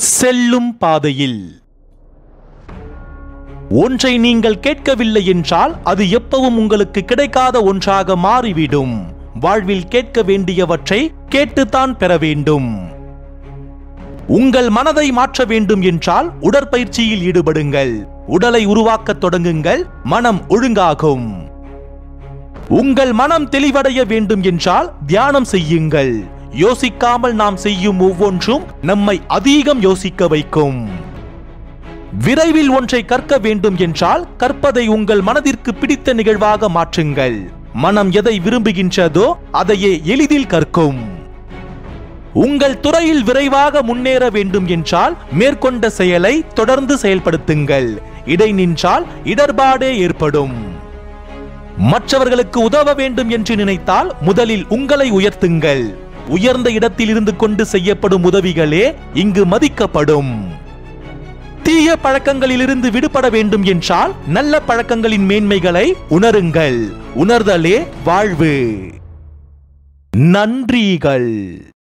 செல்லும் பாதையில் ஒன்றை நீங்கள் கேட்கவில்லை என்றால் அது எப்பவும் உங்களுக்கு கிடைக்காத ஒன்றாக மாறிவிடும் வாழ்வில் கேட்க வேண்டியவற்றை கேட்டுத்தான் பெற வேண்டும் உங்கள் மனதை மாற்ற வேண்டும் என்றால் உடற்பயிற்சியில் ஈடுபடுங்கள் உடலை உருவாக்கத் தொடங்குங்கள் மனம் ஒழுங்காகும் உங்கள் மனம் தெளிவடைய வேண்டும் என்றால் தியானம் செய்யுங்கள் யோசிக்காமல் நாம் செய்யும் ஒவ்வொன்றும் நம்மை அதிகம் யோசிக்க வைக்கும் விரைவில் ஒன்றை கற்க வேண்டும் என்றால் கற்பதை உங்கள் மனதிற்கு பிடித்த நிகழ்வாக மாற்றுங்கள் மனம் எதை விரும்புகின்றதோ அதையே எளிதில் கற்கும் உங்கள் துறையில் விரைவாக முன்னேற வேண்டும் என்றால் மேற்கொண்ட செயலை தொடர்ந்து செயல்படுத்துங்கள் இடை நின்றால் இடர்பாடே ஏற்படும் மற்றவர்களுக்கு உதவ வேண்டும் என்று நினைத்தால் முதலில் உங்களை உயர்த்துங்கள் உயர்ந்த இடத்தில் இருந்து கொண்டு செய்யப்படும் உதவிகளே இங்கு மதிக்கப்படும் தீய பழக்கங்களிலிருந்து விடுபட வேண்டும் என்றால் நல்ல பழக்கங்களின் மேன்மைகளை உணருங்கள் உணர்தலே வாழ்வு நன்றிகள்